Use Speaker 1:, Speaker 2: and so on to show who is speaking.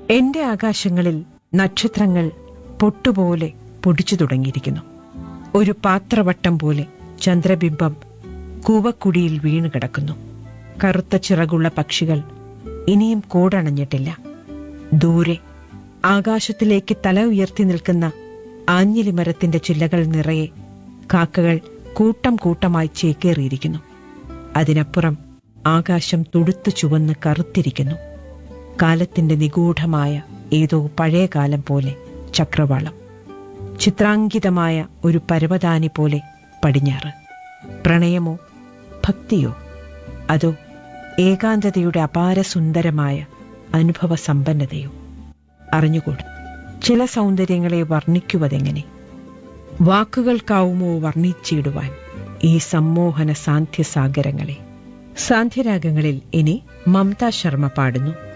Speaker 1: എന്റെ ആകാശങ്ങളിൽ നക്ഷത്രങ്ങൾ പൊട്ടുപോലെ പൊടിച്ചു തുടങ്ങിയിരിക്കുന്നു ഒരു പാത്രവട്ടം പോലെ ചന്ദ്രബിംബം കൂവക്കുടിയിൽ വീണു കിടക്കുന്നു കറുത്ത ചിറകുള്ള പക്ഷികൾ ഇനിയും കൂടണഞ്ഞിട്ടില്ല ദൂരെ ആകാശത്തിലേക്ക് തല ഉയർത്തി നിൽക്കുന്ന ആഞ്ഞിലി മരത്തിന്റെ ചില്ലകൾ നിറയെ കാക്കകൾ കൂട്ടം കൂട്ടമായി ചേക്കേറിയിരിക്കുന്നു അതിനപ്പുറം ആകാശം തുടുത്തു ചുവന്ന് കറുത്തിരിക്കുന്നു കാലത്തിന്റെ നിഗൂഢമായ ഏതോ പഴയ കാലം പോലെ ചക്രവാളം ചിത്രാങ്കിതമായ ഒരു പരവതാനി പോലെ പടിഞ്ഞാറ് പ്രണയമോ ഭക്തിയോ അതോ ഏകാന്തതയുടെ അപാര സുന്ദരമായ അനുഭവ സമ്പന്നതയോ അറിഞ്ഞുകൂടും ചില സൗന്ദര്യങ്ങളെ വർണ്ണിക്കുവതെങ്ങനെ വാക്കുകൾക്കാവുമോ വർണ്ണിച്ചിടുവാൻ ഈ സമ്മോഹന സാന്ധ്യസാഗരങ്ങളെ സാന്ധ്യരാഗങ്ങളിൽ ഇനി മമത ശർമ്മ പാടുന്നു